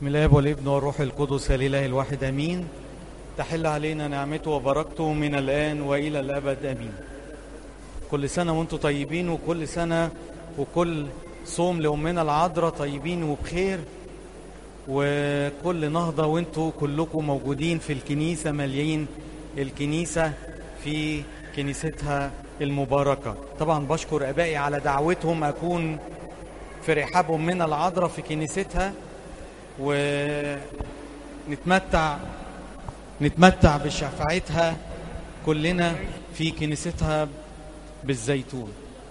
بسم الله والابن والروح القدس الاله الواحد امين تحل علينا نعمته وبركته من الان والى الابد امين كل سنه وانتم طيبين وكل سنه وكل صوم لامنا العذراء طيبين وبخير وكل نهضه وانتم كلكم موجودين في الكنيسه مليين الكنيسه في كنيستها المباركه طبعا بشكر ابائي على دعوتهم اكون في رحابهم من العذراء في كنيستها ونتمتع نتمتع بشفاعتها كلنا في كنيستها بالزيتون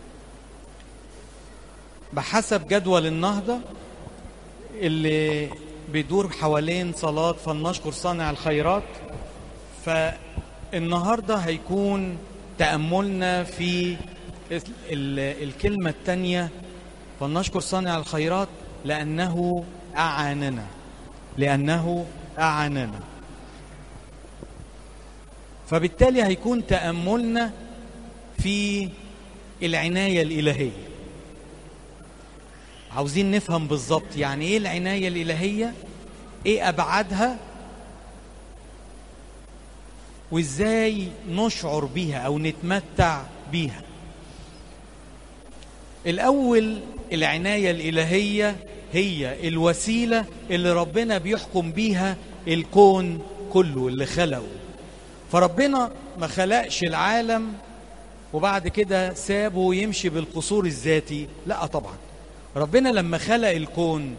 بحسب جدول النهضة اللي بيدور حوالين صلاة فلنشكر صانع الخيرات فالنهاردة هيكون تأملنا في الكلمة الثانية فلنشكر صانع الخيرات لأنه أعاننا لأنه أعاننا فبالتالي هيكون تأملنا في العناية الإلهية عاوزين نفهم بالظبط يعني إيه العناية الإلهية إيه أبعادها وإزاي نشعر بيها أو نتمتع بيها الأول العناية الإلهية هي الوسيلة اللي ربنا بيحكم بيها الكون كله اللي خلقه فربنا ما خلقش العالم وبعد كده سابه يمشي بالقصور الذاتي لا طبعا ربنا لما خلق الكون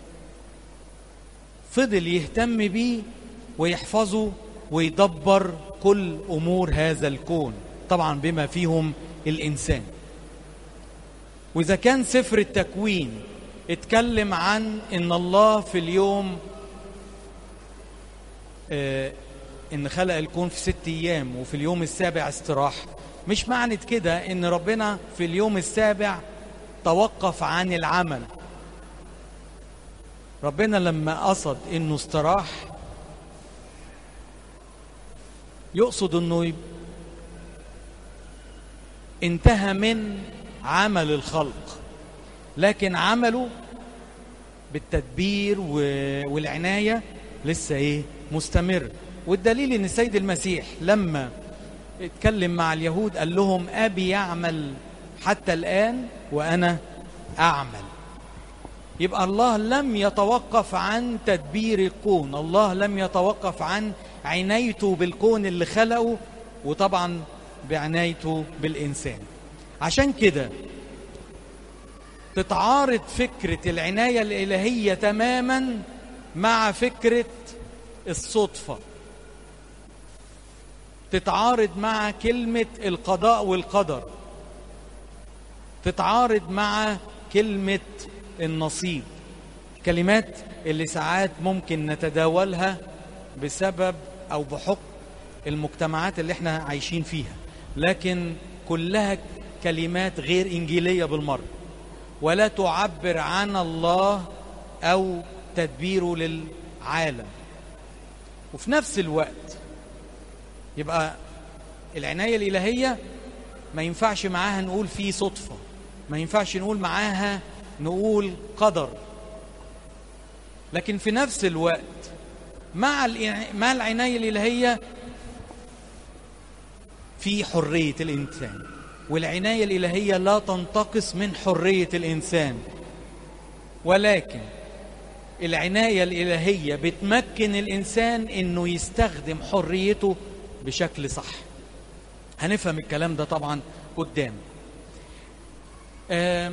فضل يهتم بيه ويحفظه ويدبر كل امور هذا الكون طبعا بما فيهم الانسان واذا كان سفر التكوين اتكلم عن ان الله في اليوم اه ان خلق الكون في ست ايام وفي اليوم السابع استراح مش معنى كده ان ربنا في اليوم السابع توقف عن العمل ربنا لما قصد انه استراح يقصد انه انتهى من عمل الخلق لكن عمله بالتدبير والعناية لسه ايه مستمر والدليل ان السيد المسيح لما اتكلم مع اليهود قال لهم ابي يعمل حتى الان وانا اعمل يبقى الله لم يتوقف عن تدبير الكون الله لم يتوقف عن عنايته بالكون اللي خلقه وطبعا بعنايته بالانسان عشان كده تتعارض فكرة العناية الإلهية تماما مع فكرة الصدفة تتعارض مع كلمة القضاء والقدر تتعارض مع كلمة النصيب كلمات اللي ساعات ممكن نتداولها بسبب أو بحكم المجتمعات اللي احنا عايشين فيها لكن كلها كلمات غير إنجيلية بالمرة ولا تعبر عن الله او تدبيره للعالم وفي نفس الوقت يبقى العنايه الالهيه ما ينفعش معاها نقول في صدفه ما ينفعش نقول معاها نقول قدر لكن في نفس الوقت مع مع العنايه الالهيه في حريه الانسان والعناية الإلهية لا تنتقص من حرية الإنسان ولكن العناية الإلهية بتمكن الإنسان إنه يستخدم حريته بشكل صح هنفهم الكلام ده طبعا قدام آه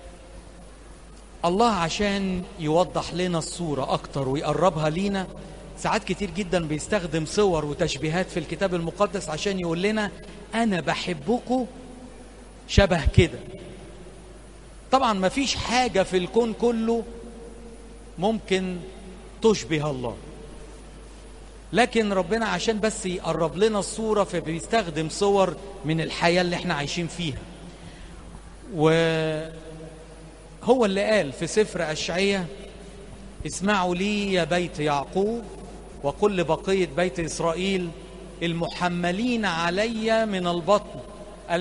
الله عشان يوضح لنا الصورة أكتر ويقربها لينا ساعات كتير جدا بيستخدم صور وتشبيهات في الكتاب المقدس عشان يقول لنا أنا بحبكم شبه كده طبعا ما فيش حاجة في الكون كله ممكن تشبه الله لكن ربنا عشان بس يقرب لنا الصورة فبيستخدم صور من الحياة اللي احنا عايشين فيها وهو اللي قال في سفر أشعية اسمعوا لي يا بيت يعقوب وكل بقية بيت إسرائيل المحملين علي من البطن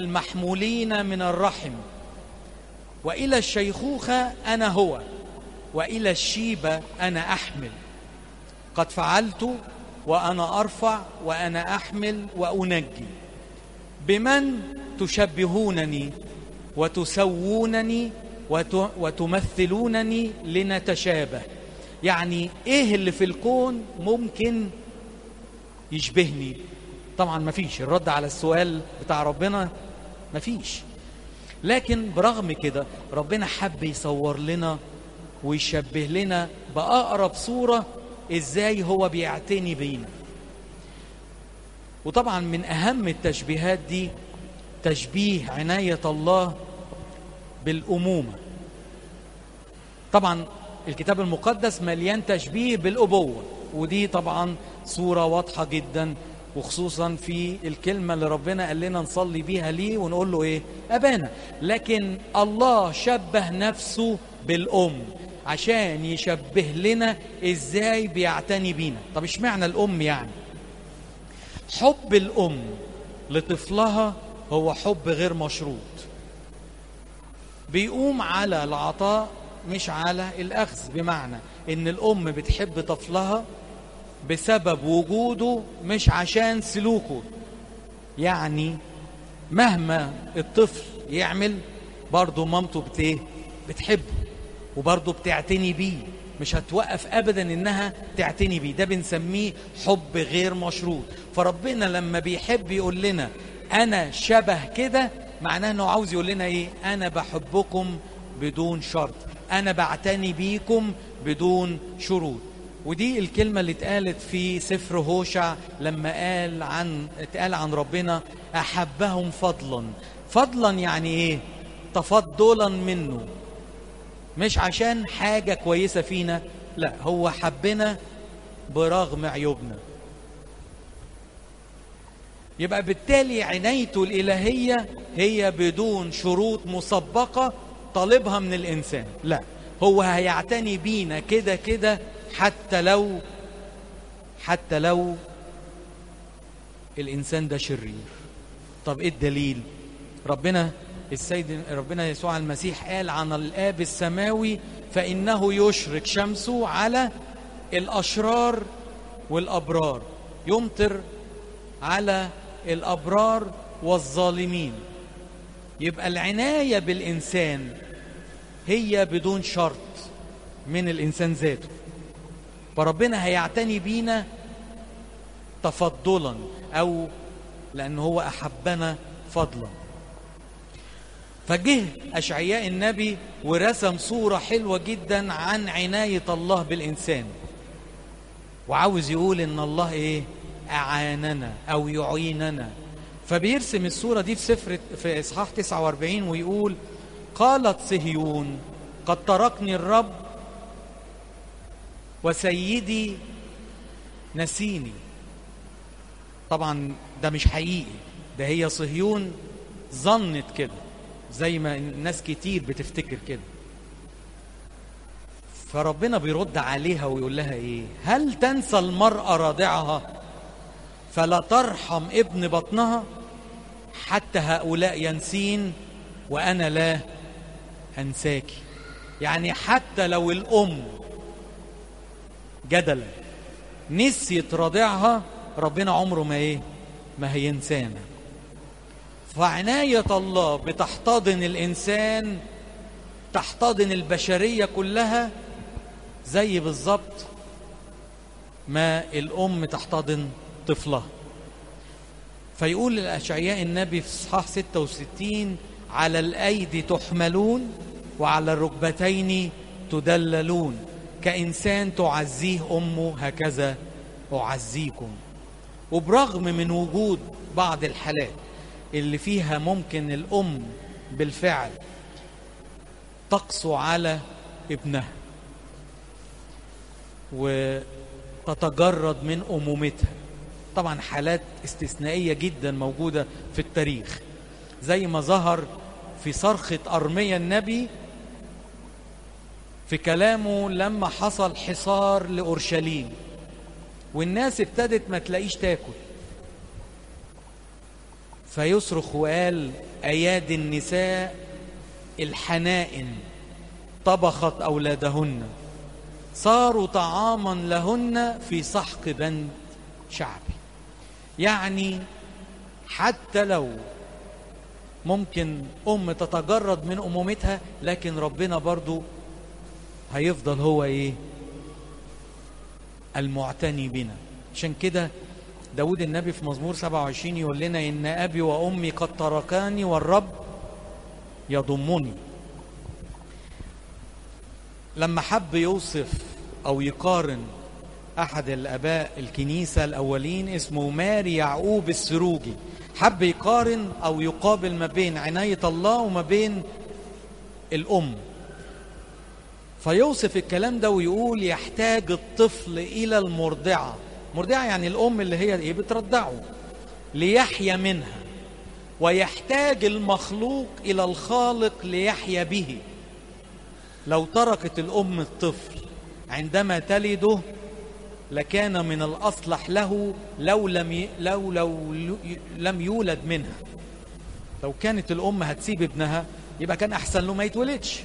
المحمولين من الرحم والى الشيخوخه انا هو والى الشيبه انا احمل قد فعلت وانا ارفع وانا احمل وانجي بمن تشبهونني وتسوونني وت... وتمثلونني لنتشابه يعني ايه اللي في الكون ممكن يشبهني طبعا مفيش الرد على السؤال بتاع ربنا مفيش لكن برغم كده ربنا حب يصور لنا ويشبه لنا بأقرب صورة ازاي هو بيعتني بينا وطبعا من أهم التشبيهات دي تشبيه عناية الله بالأمومة طبعا الكتاب المقدس مليان تشبيه بالأبوة ودي طبعا صورة واضحة جدا وخصوصا في الكلمة اللي ربنا قال لنا نصلي بيها ليه ونقول له ايه أبانا لكن الله شبه نفسه بالأم عشان يشبه لنا ازاي بيعتني بينا طب اشمعنى الأم يعني حب الأم لطفلها هو حب غير مشروط بيقوم على العطاء مش على الأخذ بمعنى إن الأم بتحب طفلها بسبب وجوده مش عشان سلوكه يعني مهما الطفل يعمل برضه مامته بت بتحبه وبرضه بتعتني بيه مش هتوقف ابدا انها تعتني بيه ده بنسميه حب غير مشروط فربنا لما بيحب يقول لنا انا شبه كده معناه انه عاوز يقول لنا ايه انا بحبكم بدون شرط انا بعتني بيكم بدون شروط ودي الكلمة اللي اتقالت في سفر هوشع لما قال عن اتقال عن ربنا أحبهم فضلا فضلا يعني ايه تفضلا منه مش عشان حاجة كويسة فينا لا هو حبنا برغم عيوبنا يبقى بالتالي عنايته الإلهية هي بدون شروط مسبقة طالبها من الإنسان لا هو هيعتني بينا كده كده حتى لو حتى لو الإنسان ده شرير طب إيه الدليل ربنا السيد ربنا يسوع المسيح قال عن الآب السماوي فإنه يشرك شمسه على الأشرار والأبرار يمطر على الأبرار والظالمين يبقى العناية بالإنسان هي بدون شرط من الإنسان ذاته فربنا هيعتني بينا تفضلا أو لأن هو أحبنا فضلا فجه أشعياء النبي ورسم صورة حلوة جدا عن عناية الله بالإنسان وعاوز يقول إن الله إيه أعاننا أو يعيننا فبيرسم الصورة دي في سفر في إصحاح 49 ويقول قالت صهيون قد تركني الرب وسيدي نسيني طبعا ده مش حقيقي ده هي صهيون ظنت كده زي ما ناس كتير بتفتكر كده فربنا بيرد عليها ويقول لها ايه هل تنسى المرأة راضعها فلا ترحم ابن بطنها حتى هؤلاء ينسين وأنا لا أنساكي يعني حتى لو الأم جدلا نسيت رضيعها ربنا عمره ما ايه ما هينسانا فعناية الله بتحتضن الإنسان تحتضن البشرية كلها زي بالظبط ما الأم تحتضن طفلها فيقول الأشعياء النبي في إصحاح 66 على الأيدي تحملون وعلى الركبتين تدللون كإنسان تعزيه أمه هكذا أعزيكم وبرغم من وجود بعض الحالات اللي فيها ممكن الأم بالفعل تقسو على ابنها وتتجرد من أمومتها طبعا حالات استثنائية جدا موجودة في التاريخ زي ما ظهر في صرخة أرميا النبي في كلامه لما حصل حصار لأورشليم والناس ابتدت ما تلاقيش تاكل فيصرخ وقال أيادي النساء الحنائن طبخت أولادهن صاروا طعاما لهن في سحق بند شعبي يعني حتى لو ممكن أم تتجرد من أمومتها لكن ربنا برضو هيفضل هو إيه المعتني بنا عشان كده داود النبي في مزمور 27 يقول لنا إن أبي وأمي قد تركاني والرب يضمني لما حب يوصف أو يقارن أحد الآباء الكنيسة الأولين اسمه ماري يعقوب السروجي حب يقارن أو يقابل ما بين عناية الله وما بين الأم فيوصف الكلام ده ويقول يحتاج الطفل إلى المرضعة مرضعة يعني الأم اللي هي إيه بترضعه ليحيا منها ويحتاج المخلوق إلى الخالق ليحيا به لو تركت الأم الطفل عندما تلده لكان من الأصلح له لو لم ي... لو لو لم يولد منها لو كانت الأم هتسيب ابنها يبقى كان أحسن له ما يتولدش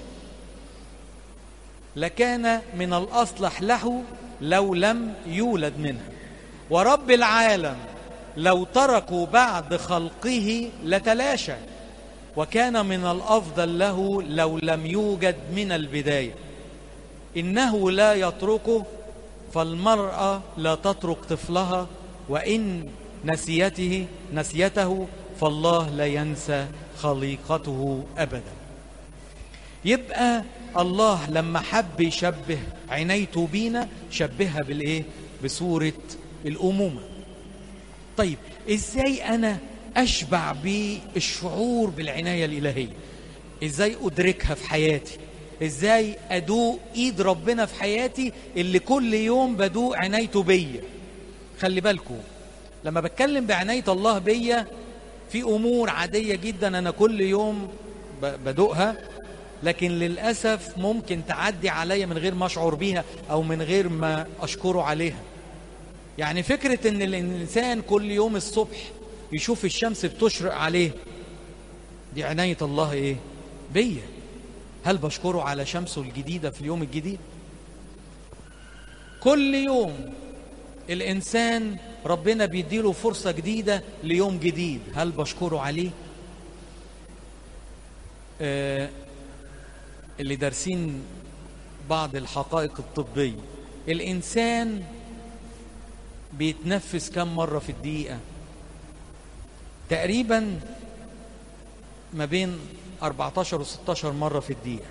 لكان من الأصلح له لو لم يولد منها ورب العالم لو تركوا بعد خلقه لتلاشى وكان من الافضل له لو لم يوجد من البدايه انه لا يتركه فالمراه لا تترك طفلها وان نسيته نسيته فالله لا ينسى خليقته ابدا يبقى الله لما حب يشبه عنايته بينا شبهها بالايه بصوره الامومه طيب ازاي انا اشبع بالشعور بالعنايه الالهيه ازاي ادركها في حياتي ازاي ادوق ايد ربنا في حياتي اللي كل يوم بدوق عنايته بيا خلي بالكم لما بتكلم بعنايه الله بيا في امور عاديه جدا انا كل يوم بدوقها لكن للاسف ممكن تعدي عليا من غير ما اشعر بيها او من غير ما اشكره عليها يعني فكره ان الانسان كل يوم الصبح يشوف الشمس بتشرق عليه دي عناية الله ايه بيا هل بشكره على شمسه الجديدة في اليوم الجديد كل يوم الإنسان ربنا بيديله فرصة جديدة ليوم جديد هل بشكره عليه آه اللي دارسين بعض الحقائق الطبية الإنسان بيتنفس كم مرة في الدقيقة تقريبا ما بين 14 و 16 مرة في الدقيقة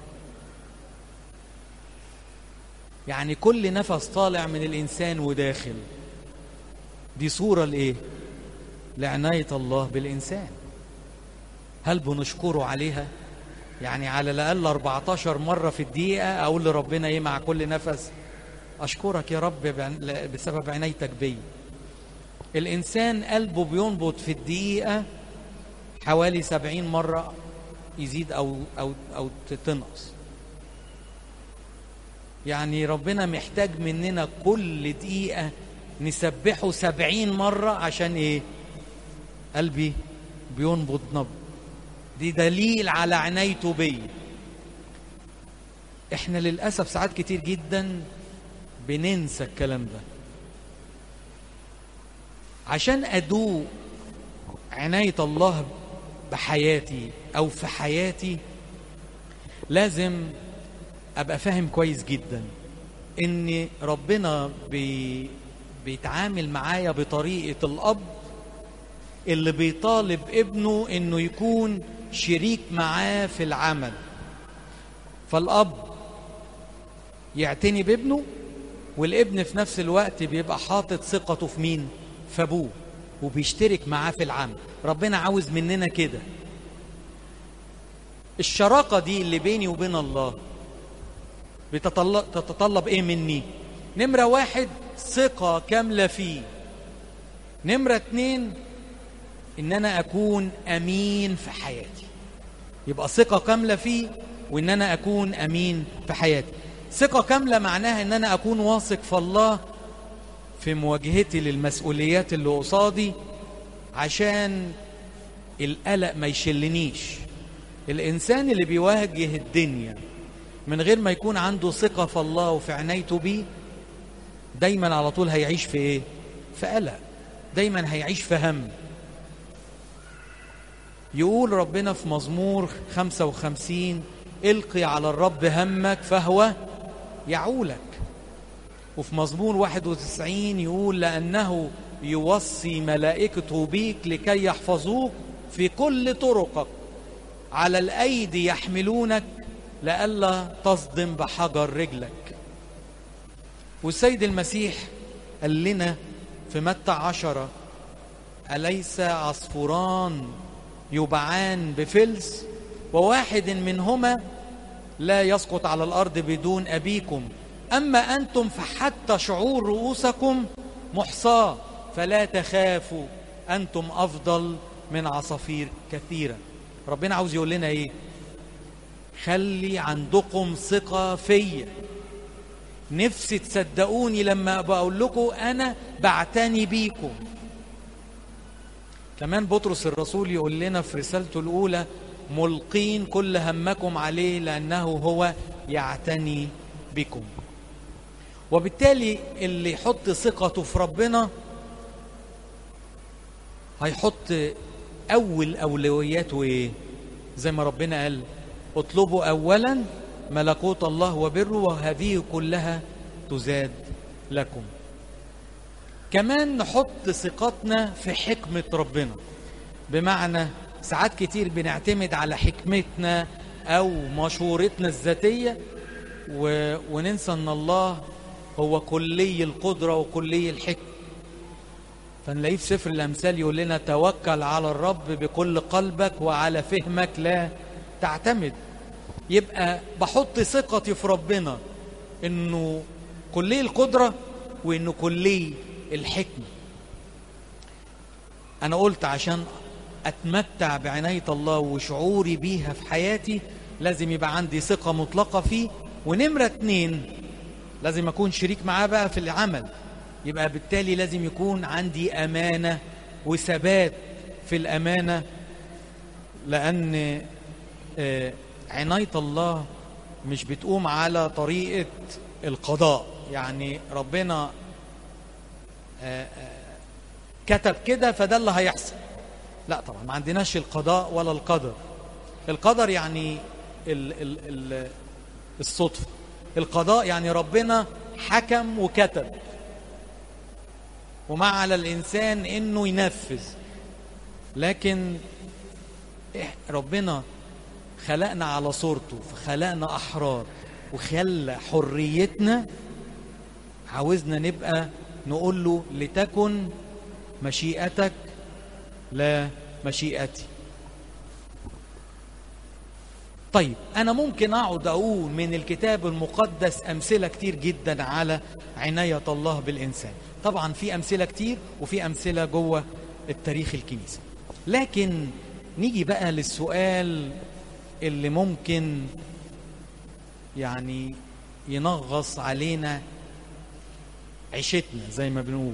يعني كل نفس طالع من الإنسان وداخل دي صورة لإيه؟ لعناية الله بالإنسان هل بنشكره عليها؟ يعني على الأقل 14 مرة في الدقيقة أقول لربنا إيه مع كل نفس أشكرك يا رب بسبب عنايتك بي الإنسان قلبه بينبض في الدقيقة حوالي سبعين مرة يزيد أو, أو, أو تنقص يعني ربنا محتاج مننا كل دقيقة نسبحه سبعين مرة عشان إيه قلبي بينبض نبض دي دليل على عنايته بي احنا للأسف ساعات كتير جدا بننسى الكلام ده عشان أدوق عناية الله بحياتي أو في حياتي لازم أبقى فاهم كويس جدا إن ربنا بي بيتعامل معايا بطريقة الأب اللي بيطالب ابنه إنه يكون شريك معاه في العمل فالأب يعتني بابنه والابن في نفس الوقت بيبقى حاطط ثقته في مين؟ في ابوه وبيشترك معاه في العمل ربنا عاوز مننا كده الشراكه دي اللي بيني وبين الله بتطلب تتطلب ايه مني نمره واحد ثقه كامله فيه نمره اتنين ان انا اكون امين في حياتي يبقى ثقه كامله فيه وان انا اكون امين في حياتي ثقه كامله معناها ان انا اكون واثق في الله في مواجهتي للمسؤوليات اللي قصادي عشان القلق ما يشلنيش الانسان اللي بيواجه الدنيا من غير ما يكون عنده ثقة في الله وفي عنايته بيه دايما على طول هيعيش في ايه في قلق دايما هيعيش في هم يقول ربنا في مزمور 55 القي على الرب همك فهو يعولك وفي مزمور 91 يقول لأنه يوصي ملائكته بيك لكي يحفظوك في كل طرقك على الأيدي يحملونك لئلا تصدم بحجر رجلك والسيد المسيح قال لنا في متى عشرة أليس عصفوران يبعان بفلس وواحد منهما لا يسقط على الأرض بدون أبيكم أما أنتم فحتى شعور رؤوسكم محصاة فلا تخافوا أنتم أفضل من عصافير كثيرة ربنا عاوز يقول لنا إيه خلي عندكم ثقة فيا نفسي تصدقوني لما بقول لكم أنا بعتني بيكم كمان بطرس الرسول يقول لنا في رسالته الأولى ملقين كل همكم عليه لأنه هو يعتني بكم وبالتالي اللي يحط ثقته في ربنا هيحط أول أولوياته إيه زي ما ربنا قال اطلبوا أولا ملكوت الله وبره وهذه كلها تزاد لكم كمان نحط ثقتنا في حكمة ربنا بمعنى ساعات كتير بنعتمد على حكمتنا أو مشورتنا الذاتية و... وننسى أن الله هو كلي القدرة وكلي الحكمة فنلاقيه في سفر الأمثال يقول لنا توكل على الرب بكل قلبك وعلى فهمك لا تعتمد يبقى بحط ثقتي في ربنا انه كلي القدرة وانه كلي الحكمة انا قلت عشان اتمتع بعناية الله وشعوري بيها في حياتي لازم يبقى عندي ثقة مطلقة فيه ونمرة اتنين لازم اكون شريك معاه بقى في العمل يبقى بالتالي لازم يكون عندي امانة وثبات في الامانة لان آه عناية الله مش بتقوم على طريقة القضاء يعني ربنا آآ آآ كتب كده فده اللي هيحصل لا طبعا ما عندناش القضاء ولا القدر القدر يعني ال ال ال الصدفة القضاء يعني ربنا حكم وكتب وما على الإنسان إنه ينفذ لكن ربنا خلقنا على صورته فخلقنا أحرار وخلى حريتنا عاوزنا نبقى نقول له لتكن مشيئتك لا مشيئتي طيب أنا ممكن أقعد أقول من الكتاب المقدس أمثلة كتير جدا على عناية الله بالإنسان طبعا في أمثلة كتير وفي أمثلة جوه التاريخ الكنيسة لكن نيجي بقى للسؤال اللي ممكن يعني ينغص علينا عيشتنا زي ما بنقول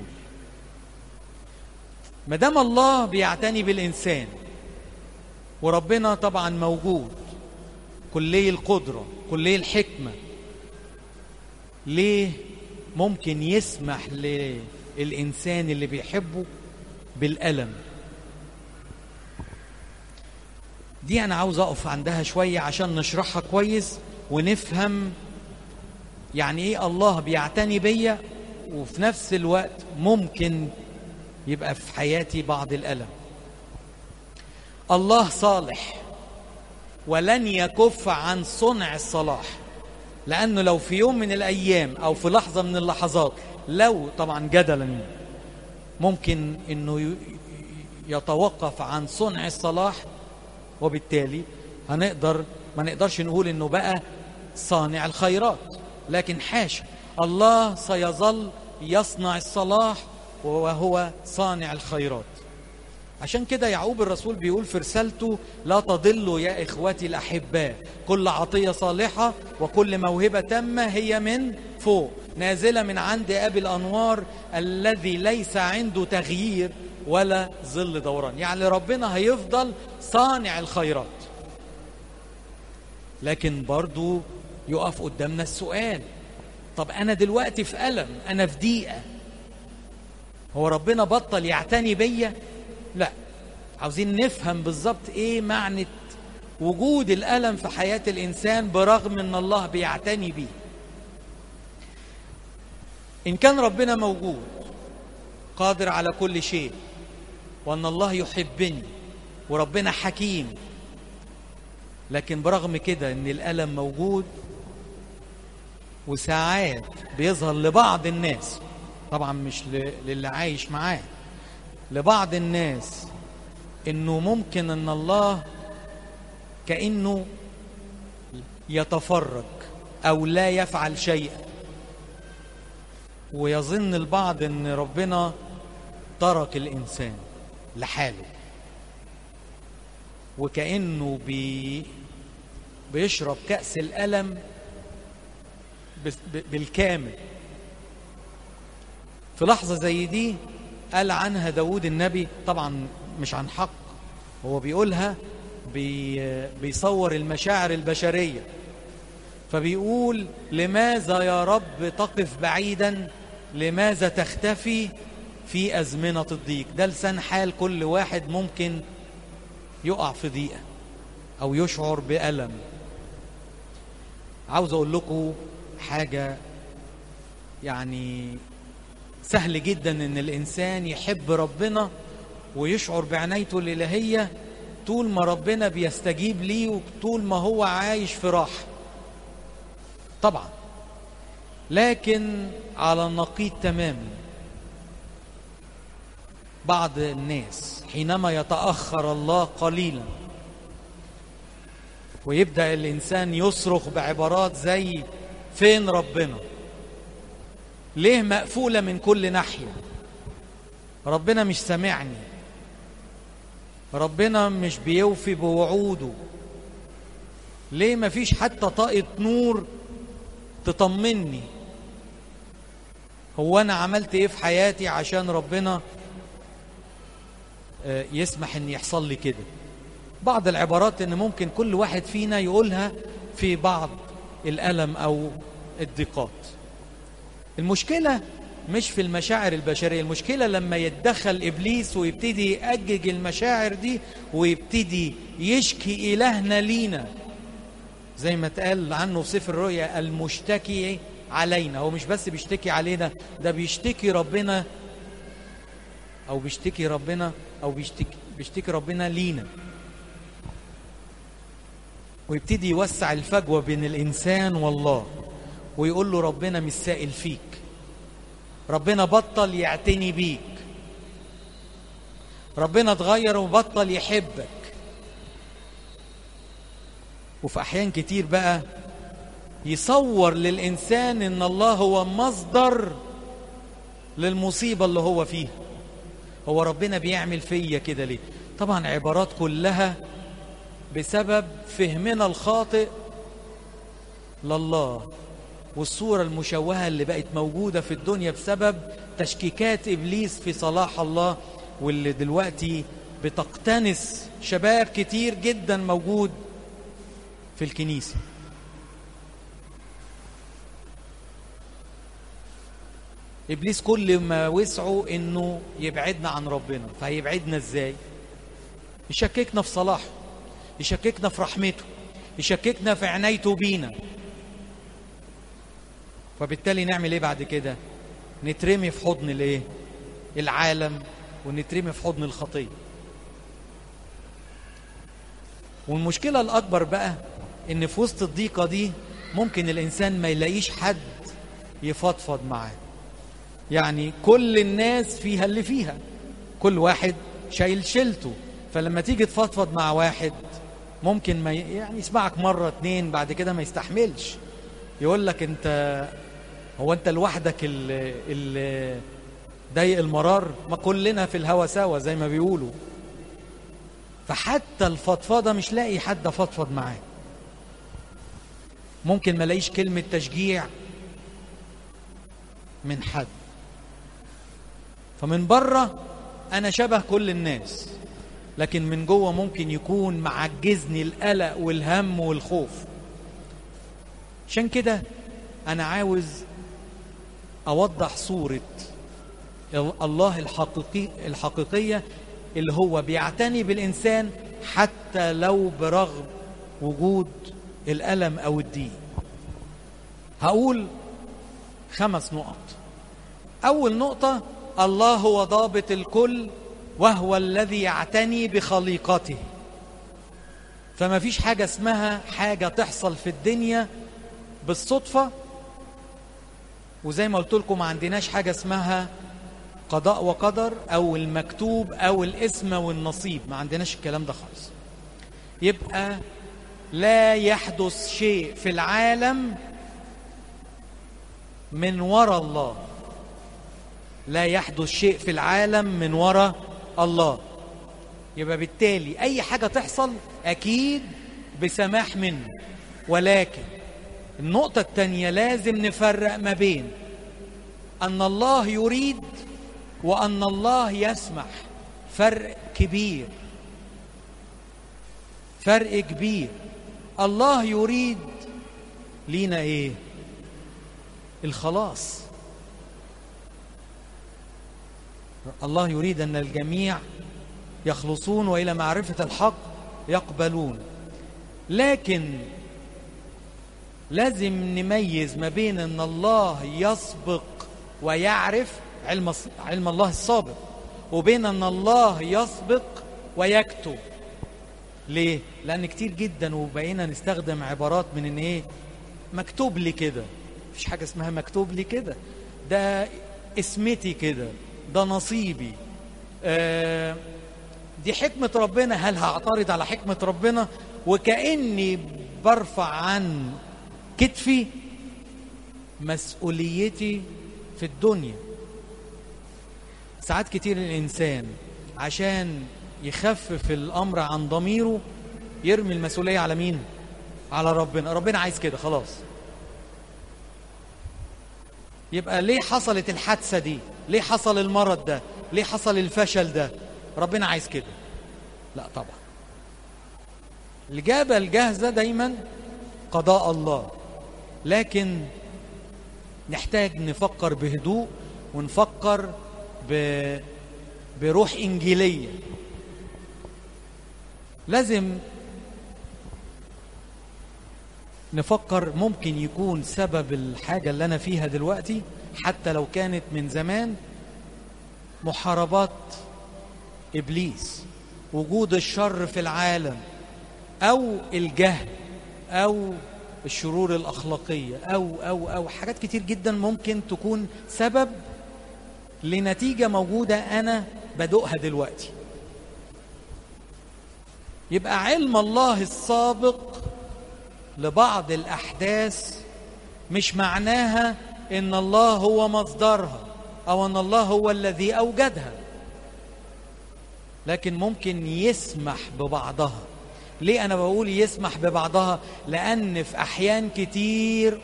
ما دام الله بيعتني بالانسان وربنا طبعا موجود كلي القدره كلي الحكمه ليه ممكن يسمح للانسان اللي بيحبه بالالم دي انا عاوز اقف عندها شويه عشان نشرحها كويس ونفهم يعني ايه الله بيعتني بيا وفي نفس الوقت ممكن يبقى في حياتي بعض الالم الله صالح ولن يكف عن صنع الصلاح لانه لو في يوم من الايام او في لحظه من اللحظات لو طبعا جدلا ممكن انه يتوقف عن صنع الصلاح وبالتالي هنقدر ما نقدرش نقول انه بقى صانع الخيرات لكن حاشا الله سيظل يصنع الصلاح وهو صانع الخيرات عشان كده يعقوب الرسول بيقول في رسالته لا تضلوا يا اخوتي الاحباء كل عطيه صالحه وكل موهبه تامه هي من فوق نازله من عند ابي الانوار الذي ليس عنده تغيير ولا ظل دوران يعني ربنا هيفضل صانع الخيرات لكن برضو يقف قدامنا السؤال طب انا دلوقتي في الم انا في ضيقه هو ربنا بطل يعتني بيا لا عاوزين نفهم بالظبط ايه معنى وجود الالم في حياه الانسان برغم ان الله بيعتني بيه ان كان ربنا موجود قادر على كل شيء وان الله يحبني وربنا حكيم لكن برغم كده ان الالم موجود وساعات بيظهر لبعض الناس طبعا مش للي عايش معاه لبعض الناس انه ممكن ان الله كانه يتفرج او لا يفعل شيئا ويظن البعض ان ربنا ترك الانسان لحاله وكانه بي بيشرب كاس الالم بالكامل في لحظة زي دي قال عنها داود النبي طبعا مش عن حق هو بيقولها بي بيصور المشاعر البشرية فبيقول لماذا يا رب تقف بعيدا لماذا تختفي في أزمنة الضيق ده لسان حال كل واحد ممكن يقع في ضيقة أو يشعر بألم عاوز أقول لكم حاجة يعني سهل جدا ان الانسان يحب ربنا ويشعر بعنايته الالهيه طول ما ربنا بيستجيب ليه وطول ما هو عايش في راحه طبعا لكن على النقيض تماما بعض الناس حينما يتاخر الله قليلا ويبدا الانسان يصرخ بعبارات زي فين ربنا ليه مقفولة من كل ناحية ربنا مش سامعني ربنا مش بيوفي بوعوده ليه مفيش حتى طاقة نور تطمني هو أنا عملت إيه في حياتي عشان ربنا يسمح إن يحصل لي كده بعض العبارات إن ممكن كل واحد فينا يقولها في بعض الألم أو الضيقات المشكلة مش في المشاعر البشرية المشكلة لما يتدخل إبليس ويبتدي يأجج المشاعر دي ويبتدي يشكي إلهنا لينا زي ما اتقال عنه في سفر الرؤيا المشتكي علينا هو مش بس بيشتكي علينا ده بيشتكي ربنا أو بيشتكي ربنا أو بيشتكي, بيشتكي ربنا لينا ويبتدي يوسع الفجوة بين الإنسان والله ويقول له ربنا مش سائل فيك ربنا بطل يعتني بيك ربنا اتغير وبطل يحبك وفي احيان كتير بقى يصور للانسان ان الله هو مصدر للمصيبه اللي هو فيها هو ربنا بيعمل فيا كده ليه طبعا عبارات كلها بسبب فهمنا الخاطئ لله والصورة المشوهة اللي بقت موجودة في الدنيا بسبب تشكيكات إبليس في صلاح الله واللي دلوقتي بتقتنس شباب كتير جدا موجود في الكنيسة إبليس كل ما وسعه إنه يبعدنا عن ربنا فهيبعدنا إزاي يشككنا في صلاحه يشككنا في رحمته يشككنا في عنايته بينا فبالتالي نعمل ايه بعد كده نترمي في حضن الايه العالم ونترمي في حضن الخطيه والمشكله الاكبر بقى ان في وسط الضيقه دي ممكن الانسان ما يلاقيش حد يفضفض معاه يعني كل الناس فيها اللي فيها كل واحد شايل شيلته فلما تيجي تفضفض مع واحد ممكن ما يعني يسمعك مره اتنين بعد كده ما يستحملش يقول لك انت هو انت لوحدك اللي, اللي ضايق المرار ما كلنا في الهوا سوا زي ما بيقولوا فحتى الفضفضه مش لاقي حد افضفض معاه ممكن ما الاقيش كلمه تشجيع من حد فمن بره انا شبه كل الناس لكن من جوه ممكن يكون معجزني القلق والهم والخوف عشان كده انا عاوز اوضح صوره الله الحقيقي الحقيقيه اللي هو بيعتني بالانسان حتى لو برغم وجود الالم او الضيق هقول خمس نقط اول نقطه الله هو ضابط الكل وهو الذي يعتني بخليقته فما فيش حاجه اسمها حاجه تحصل في الدنيا بالصدفه وزي ما قلت لكم ما عندناش حاجه اسمها قضاء وقدر او المكتوب او الاسم والنصيب ما عندناش الكلام ده خالص يبقى لا يحدث شيء في العالم من وراء الله لا يحدث شيء في العالم من وراء الله يبقى بالتالي اي حاجه تحصل اكيد بسماح منه ولكن النقطه الثانيه لازم نفرق ما بين ان الله يريد وان الله يسمح فرق كبير فرق كبير الله يريد لينا ايه الخلاص الله يريد ان الجميع يخلصون والى معرفه الحق يقبلون لكن لازم نميز ما بين ان الله يسبق ويعرف علم علم الله السابق وبين ان الله يسبق ويكتب ليه لان كتير جدا وبقينا نستخدم عبارات من ان ايه مكتوب لي كده مفيش حاجه اسمها مكتوب لي كده ده اسمتي كده ده نصيبي آه دي حكمة ربنا هل هعترض على حكمة ربنا وكأني برفع عن كتفي مسؤوليتي في الدنيا ساعات كتير الإنسان عشان يخفف الأمر عن ضميره يرمي المسؤولية على مين؟ على ربنا ربنا عايز كده خلاص يبقى ليه حصلت الحادثة دي ليه حصل المرض ده ليه حصل الفشل ده ربنا عايز كده لا طبعا الإجابة الجاهزة دايما قضاء الله لكن نحتاج نفكر بهدوء ونفكر ب... بروح إنجيلية لازم نفكر ممكن يكون سبب الحاجة اللي أنا فيها دلوقتي حتى لو كانت من زمان محاربات ابليس وجود الشر في العالم او الجهل او الشرور الاخلاقيه او او او حاجات كتير جدا ممكن تكون سبب لنتيجه موجوده انا بدوقها دلوقتي يبقى علم الله السابق لبعض الاحداث مش معناها ان الله هو مصدرها او ان الله هو الذي اوجدها لكن ممكن يسمح ببعضها ليه انا بقول يسمح ببعضها لان في احيان كتير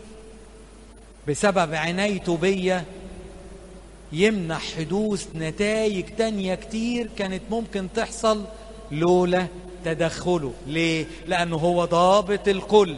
بسبب عنايته بيا يمنع حدوث نتائج تانية كتير كانت ممكن تحصل لولا تدخله ليه لانه هو ضابط الكل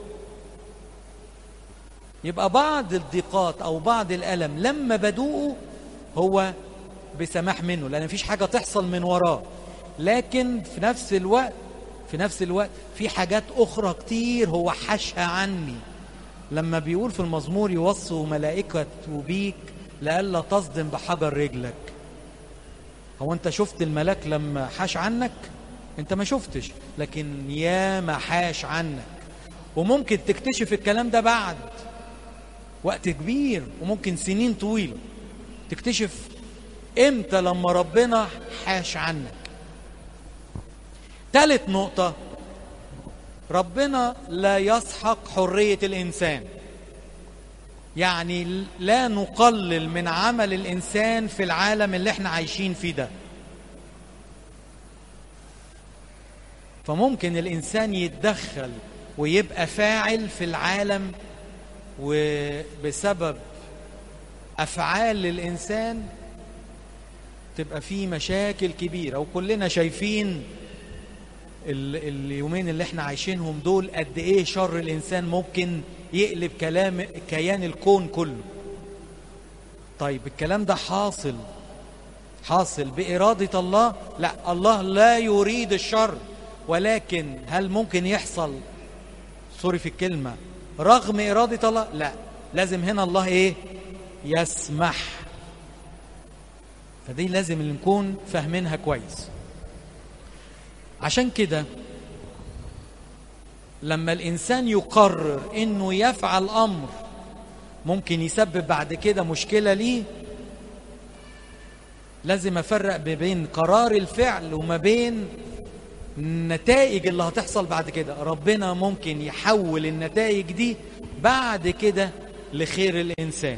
يبقى بعض الضيقات او بعض الالم لما بدوقه هو بسماح منه لان مفيش حاجه تحصل من وراه لكن في نفس الوقت في نفس الوقت في حاجات اخرى كتير هو حشها عني لما بيقول في المزمور يوصوا ملائكة بيك لئلا تصدم بحجر رجلك هو انت شفت الملاك لما حاش عنك انت ما شفتش لكن يا ما حاش عنك وممكن تكتشف الكلام ده بعد وقت كبير وممكن سنين طويلة تكتشف امتى لما ربنا حاش عنك ثالث نقطة ربنا لا يسحق حرية الإنسان يعني لا نقلل من عمل الإنسان في العالم اللي احنا عايشين فيه ده فممكن الإنسان يتدخل ويبقى فاعل في العالم وبسبب أفعال الإنسان تبقى فيه مشاكل كبيرة وكلنا شايفين ال- اليومين اللي احنا عايشينهم دول قد ايه شر الانسان ممكن يقلب كلام كيان الكون كله طيب الكلام ده حاصل حاصل بإرادة الله لا الله لا يريد الشر ولكن هل ممكن يحصل سوري في الكلمة رغم إرادة الله لا لازم هنا الله إيه يسمح فدي لازم اللي نكون فاهمينها كويس عشان كده لما الإنسان يقرر إنه يفعل أمر ممكن يسبب بعد كده مشكلة ليه لازم أفرق ما بين قرار الفعل وما بين النتائج اللي هتحصل بعد كده ربنا ممكن يحول النتائج دي بعد كده لخير الإنسان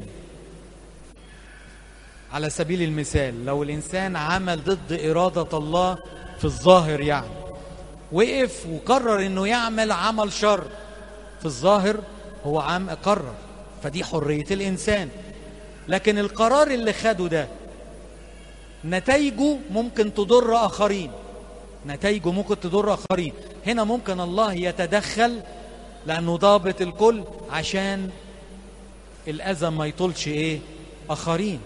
على سبيل المثال لو الإنسان عمل ضد إرادة الله في الظاهر يعني وقف وقرر إنه يعمل عمل شر في الظاهر هو عام قرر فدي حرية الإنسان لكن القرار اللي خده ده نتائجه ممكن تضر آخرين نتائجه ممكن تضر آخرين هنا ممكن الله يتدخل لأنه ضابط الكل عشان الأذى ما يطولش إيه آخرين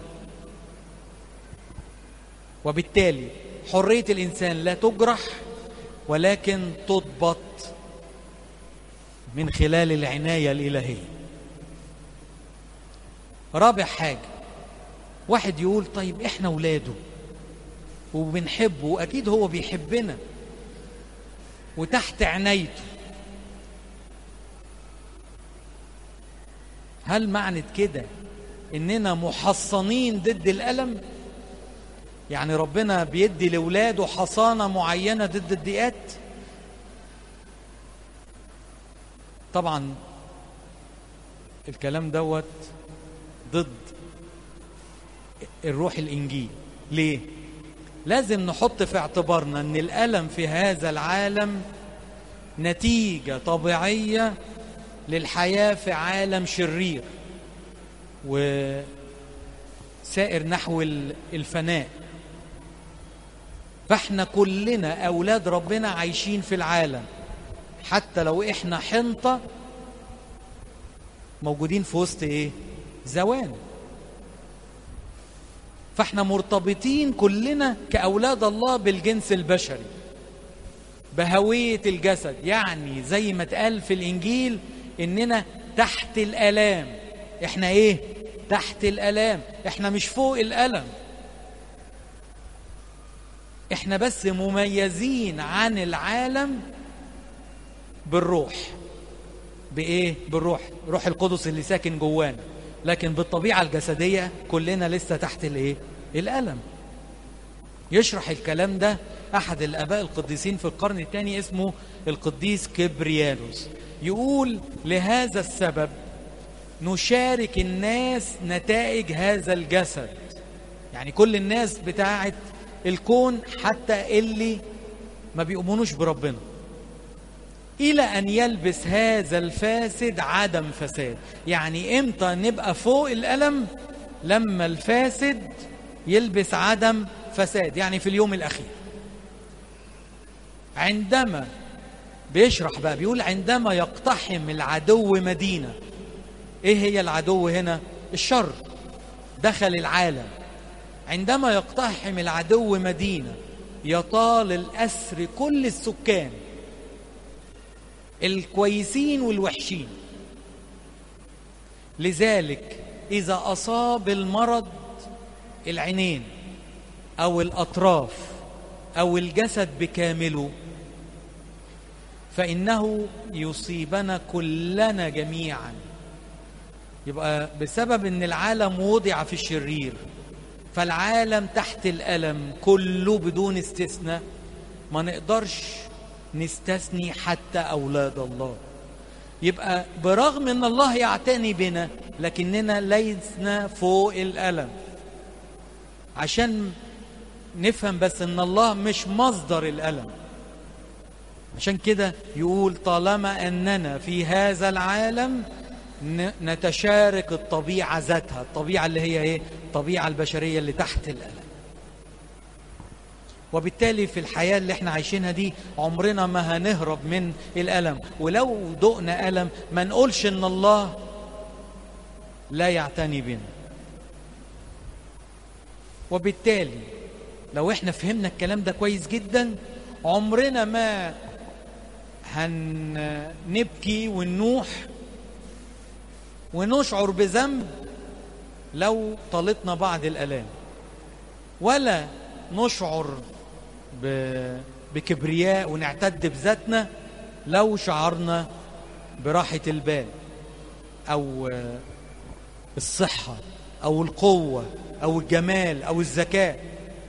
وبالتالي حرية الإنسان لا تجرح ولكن تضبط من خلال العناية الإلهية رابع حاجة واحد يقول طيب احنا ولاده وبنحبه واكيد هو بيحبنا وتحت عنايته هل معنى كده اننا محصنين ضد الالم يعني ربنا بيدي لاولاده حصانه معينه ضد الضيقات طبعا الكلام دوت ضد الروح الانجيل ليه لازم نحط في اعتبارنا ان الالم في هذا العالم نتيجه طبيعيه للحياه في عالم شرير وسائر نحو الفناء فاحنا كلنا اولاد ربنا عايشين في العالم حتى لو احنا حنطه موجودين في وسط ايه زوان فاحنا مرتبطين كلنا كأولاد الله بالجنس البشري بهوية الجسد يعني زي ما اتقال في الإنجيل إننا تحت الآلام احنا ايه تحت الآلام احنا مش فوق الألم احنا بس مميزين عن العالم بالروح بايه بالروح روح القدس اللي ساكن جوانا لكن بالطبيعه الجسديه كلنا لسه تحت الايه الالم يشرح الكلام ده احد الاباء القديسين في القرن الثاني اسمه القديس كبريانوس يقول لهذا السبب نشارك الناس نتائج هذا الجسد يعني كل الناس بتاعت الكون حتى اللي ما بيؤمنوش بربنا إلى أن يلبس هذا الفاسد عدم فساد يعني إمتى نبقى فوق الألم لما الفاسد يلبس عدم فساد يعني في اليوم الأخير عندما بيشرح بقى بيقول عندما يقتحم العدو مدينة إيه هي العدو هنا الشر دخل العالم عندما يقتحم العدو مدينة يطال الأسر كل السكان الكويسين والوحشين لذلك إذا أصاب المرض العينين أو الأطراف أو الجسد بكامله فإنه يصيبنا كلنا جميعا يبقى بسبب ان العالم وضع في الشرير فالعالم تحت الألم كله بدون استثناء ما نقدرش نستثني حتى أولاد الله يبقى برغم ان الله يعتني بنا لكننا لسنا فوق الألم عشان نفهم بس ان الله مش مصدر الألم عشان كده يقول طالما أننا في هذا العالم نتشارك الطبيعة ذاتها الطبيعة اللي هي ايه الطبيعة البشرية اللي تحت الألم وبالتالي في الحياة اللي احنا عايشينها دي عمرنا ما هنهرب من الألم ولو دقنا ألم ما نقولش إن الله لا يعتني بنا وبالتالي لو احنا فهمنا الكلام ده كويس جدا عمرنا ما هنبكي وننوح ونشعر بذنب لو طالتنا بعض الآلام ولا نشعر ب... بكبرياء ونعتد بذاتنا لو شعرنا براحة البال أو الصحة أو القوة أو الجمال أو الذكاء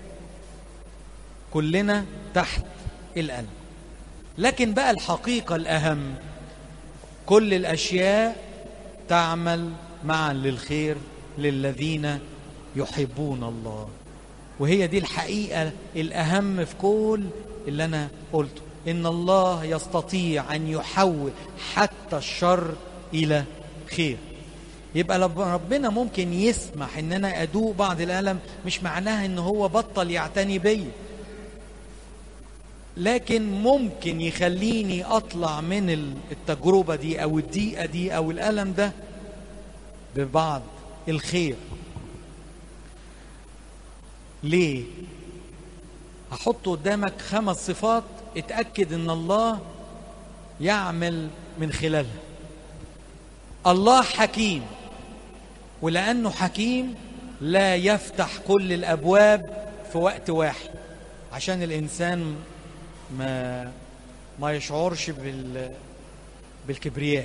كلنا تحت الألم لكن بقى الحقيقة الأهم كل الأشياء تعمل معا للخير للذين يحبون الله وهي دي الحقيقة الأهم في كل اللي أنا قلته إن الله يستطيع أن يحول حتى الشر إلى خير يبقى ربنا ممكن يسمح ان انا ادوق بعض الالم مش معناها ان هو بطل يعتني بيا لكن ممكن يخليني اطلع من التجربه دي او الضيقه دي او الالم ده ببعض الخير ليه هحط قدامك خمس صفات اتاكد ان الله يعمل من خلالها الله حكيم ولانه حكيم لا يفتح كل الابواب في وقت واحد عشان الانسان ما ما يشعرش بال بالكبرياء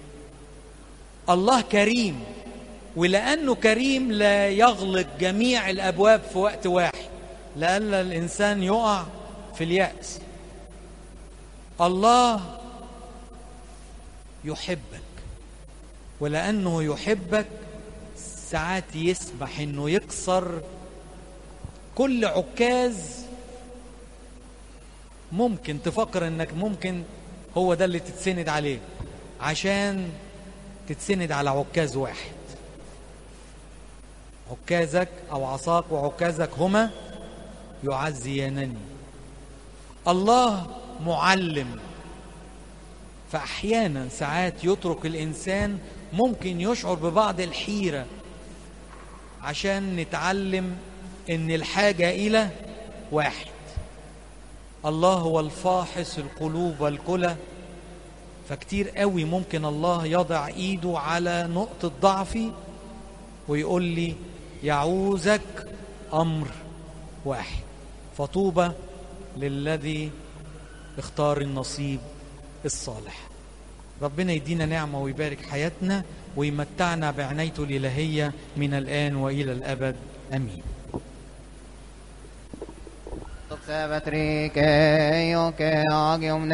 الله كريم ولانه كريم لا يغلق جميع الابواب في وقت واحد لئلا الانسان يقع في الياس الله يحبك ولانه يحبك ساعات يسمح انه يكسر كل عكاز ممكن تفكر انك ممكن هو ده اللي تتسند عليه عشان تتسند على عكاز واحد عكازك او عصاك وعكازك هما يعزيانني الله معلم فاحيانا ساعات يترك الانسان ممكن يشعر ببعض الحيره عشان نتعلم ان الحاجه الى واحد الله هو الفاحص القلوب والكلى فكتير قوي ممكن الله يضع ايده على نقطه ضعفي ويقول لي يعوزك امر واحد فطوبى للذي اختار النصيب الصالح ربنا يدينا نعمة ويبارك حياتنا ويمتعنا بعنايته الإلهية من الآن وإلى الأبد أمين Sabatri ke yo ke agyum